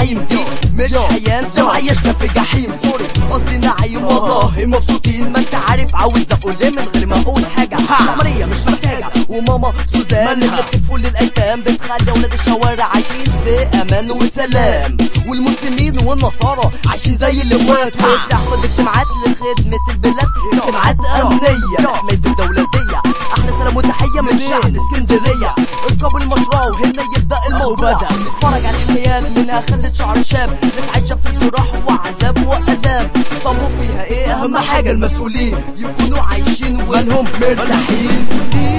نعيم دي مش حياة انت معيشنا في جحيم سوري قصدي نعيم والله مبسوطين ما انت عارف عاوز اقول ايه من غير ما اقول حاجة العملية مش محتاجة وماما سوزان اللي بتفول للايتام بتخلي اولاد الشوارع عايشين في امان وسلام والمسلمين والنصارى عايشين زي الاخوات وبتحفظ اجتماعات لخدمة البلاد اجتماعات امنية حماية الدولتية احلى سلام وتحية من شعب اسكندرية اركبوا المشروع وهنا يبدأ الموضوع نتفرج على الحكايات منها خلت شعر شاب ناس عايشة في جراح وعذاب وألام طب وفيها ايه اهم حاجة المسؤولين يكونوا عايشين ومالهم مرتاحين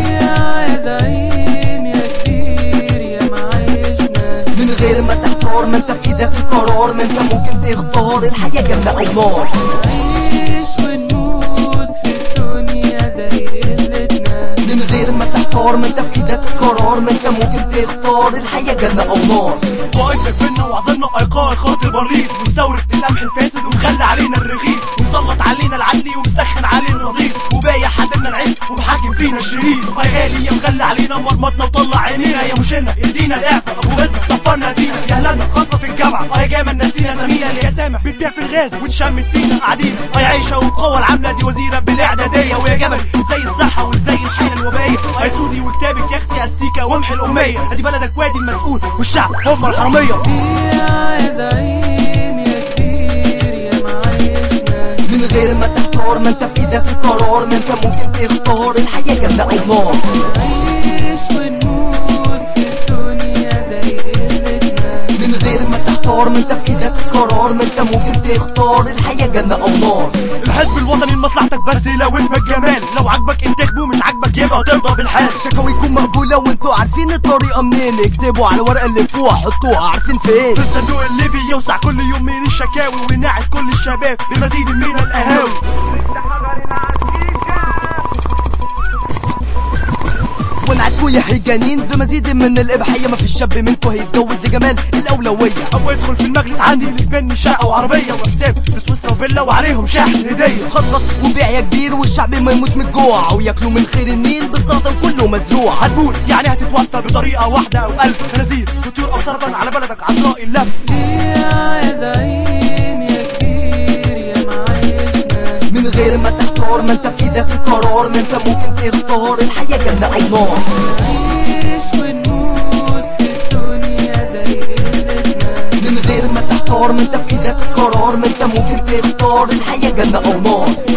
يا زعيم يا كبير يا معيشنا من غير ما تحتار ما انت في ايدك القرار ما انت ممكن تختار الحياة جنة او نار نعيش ونموت في الدنيا زي قلتنا من غير ما تحتار ما انت في ايدك القرار ما انت ممكن تختار الحياة جنة او نار وقفك بينا وعزلنا ايقاع خاطر بريف مستورد القمح الفاسد ومخلى علينا الرغيف ومسلط علينا العدلي ومسخن علينا النظيف وبايع حدنا العز ومحاكم فينا الشريف يا غالي يا مخلى علينا مرمطنا وطلع عينينا يا مشينا ادينا الاعفاء ابو غدنا صفرنا دينا يا هلالنا خاصه في الجامعه يا جامع نسينا سمينا اللي يا سامح بتبيع في الغاز وتشمت فينا قاعدين يا عيشه والقوه العامله دي وزيره بالاعداديه ويا جبل ازاي الصحه وازاي الحاله الوبائيه يا سوزي وكتابك يا اختي استيكه وامحي الاميه ادي بلدك وادي المسؤول والشعب هم الحراميه يا زعيم يا كبير يا معيشنا من غير ما تحتار ما انت في ايدك القرار ما انت ممكن تختار الحياة جنة او نار نعيش ونموت في الدنيا زي قلتنا من غير ما تحتار ما انت في ايدك القرار ما انت ممكن تختار الحياة جنة او نار الحزب الوطني لمصلحتك بس لو اسمك جمال لو عجبك انتخبه مش عجبك يبقى ترضى بالحال شكاويكم مقبولة وانتوا عارفين الطريقة منين اكتبوا على الورقة اللي فوق حطوها عارفين فين في الصندوق اللي بيوسع كل يوم من الشكاوي ونعد كل الشباب بمزيد من القهاوي ونعدكوا يا حجانين بمزيد من الاباحية ما فيش شاب منكوا هيتجوز لجمال الاولوية او ادخل في المجلس عندي اللي تبني شقه وعربيه وحساب في سويسرا وفيلا وعليهم شحن هديه خصخص وبيع يا كبير والشعب ما يموت من الجوع وياكلوا من خير النيل بالسرطان كله مزروع هتموت يعني هتتوفى بطريقه واحده او الف خنازير وطيور او سرطان على بلدك عذراء اللف يا زعيم يا كبير يا معيشنا من غير ما تحتار ما انت في ايدك القرار ما انت ممكن تختار الحياة جنة او نار نعيش ونموت في الدنيا زي قلتنا من غير ما تحتار ما انت في ايدك القرار ما انت ممكن تختار الحياة جنة او نار